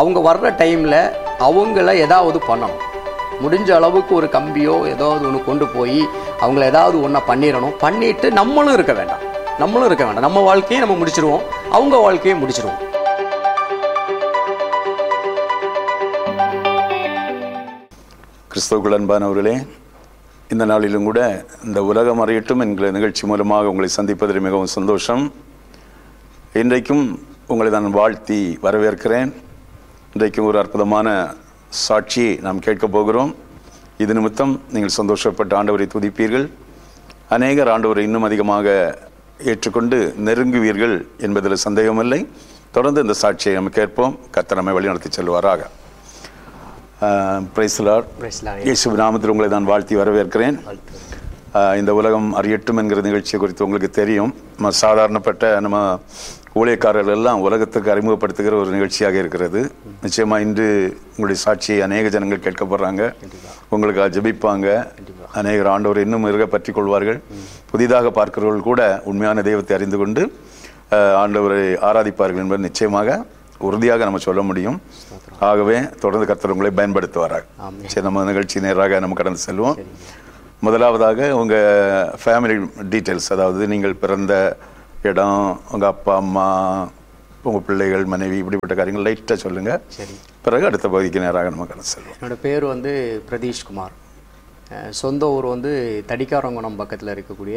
அவங்க வர்ற டைமில் அவங்கள ஏதாவது பண்ணணும் முடிஞ்ச அளவுக்கு ஒரு கம்பியோ ஏதாவது ஒன்று கொண்டு போய் அவங்கள ஏதாவது ஒன்றை பண்ணிடணும் பண்ணிட்டு நம்மளும் இருக்க வேண்டாம் நம்மளும் இருக்க வேண்டாம் நம்ம வாழ்க்கையை நம்ம முடிச்சிருவோம் அவங்க வாழ்க்கையை முடிச்சிருவோம் கிறிஸ்தவுக்குள் அன்பானவர்களே இந்த நாளிலும் கூட இந்த உலகம் அறியட்டும் என்கிற நிகழ்ச்சி மூலமாக உங்களை சந்திப்பதில் மிகவும் சந்தோஷம் இன்றைக்கும் உங்களை நான் வாழ்த்தி வரவேற்கிறேன் இன்றைக்கும் ஒரு அற்புதமான சாட்சியை நாம் கேட்கப் போகிறோம் இது நிமித்தம் நீங்கள் சந்தோஷப்பட்ட ஆண்டவரை துதிப்பீர்கள் அநேகர் ஆண்டவரை இன்னும் அதிகமாக ஏற்றுக்கொண்டு நெருங்குவீர்கள் என்பதில் சந்தேகமில்லை தொடர்ந்து இந்த சாட்சியை நம்ம கேட்போம் கர்த்தர் நம்மை வழிநடத்தி செல்வாராக பிரைஸ்லார் Praise the Lord. இயேசு நாமத்தில் உங்களை நான் வாழ்த்தி வரவேற்கிறேன் ஆஹ் இந்த உலகம் அறியட்டும் என்கிற நிகழ்ச்சியை குறித்து உங்களுக்கு தெரியும் நம்ம சாதாரணப்பட்ட நம்ம ஊழியக்காரர்கள் எல்லாம் உலகத்துக்கு அறிமுகப்படுத்துகிற ஒரு நிகழ்ச்சியாக இருக்கிறது நிச்சயமா இன்று உங்களுடைய சாட்சியை அநேக ஜனங்கள் கேட்க போறாங்க உங்களுக்கு ஜெபிப்பாங்க அநேகர் ஆண்டவர் இன்னும் இருக பற்றி கொள்வார்கள் புதிதாக பார்க்கிறவர்கள் கூட உண்மையான தெய்வத்தை அறிந்து கொண்டு ஆஹ் ஆண்டவரை ஆராதிப்பார்கள் என்பது நிச்சயமாக உறுதியாக நம்ம சொல்ல முடியும் ஆகவே தொடர்ந்து கர்த்தர் உங்களை பயன்படுத்துவாராக ஆமென். சரி நம்ம நிகழ்ச்சி நேராக நம்ம கடந்து செல்வோம் முதலாவதாக உங்க ஃபேமிலி டீட்டெயில்ஸ் அதாவது நீங்கள் பிறந்த இடம் உங்க அப்பா அம்மா உங்க பிள்ளைகள் மனைவி இப்படிப்பட்ட காரியங்கள் லைட்டாக சொல்லுங்க சரி பிறகு அடுத்த பகுதிக்கு நேராக நம்ம கடந்து செல்வோம் என்னோட பேர் வந்து பிரதீஷ்குமார் அஹ் சொந்த ஊர் வந்து தடிக்காரங்குணம் பக்கத்தில் இருக்கக்கூடிய